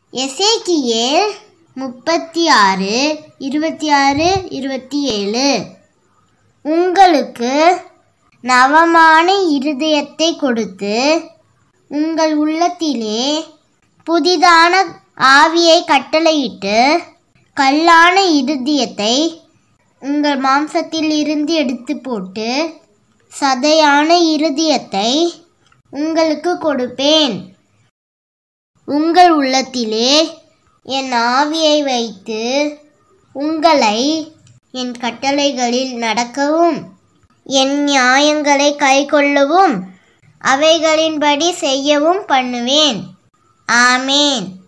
எசேக்கியேல் முப்பத்தி ஆறு இருபத்தி ஆறு இருபத்தி ஏழு உங்களுக்கு நவமான இருதயத்தை கொடுத்து உங்கள் உள்ளத்திலே புதிதான ஆவியை கட்டளையிட்டு கல்லான இருதயத்தை உங்கள் மாம்சத்தில் இருந்து எடுத்து போட்டு சதையான இருதயத்தை உங்களுக்கு கொடுப்பேன் உங்கள் உள்ளத்திலே என் ஆவியை வைத்து உங்களை என் கட்டளைகளில் நடக்கவும் என் நியாயங்களை கைக்கொள்ளவும் அவைகளின்படி செய்யவும் பண்ணுவேன் ஆமேன்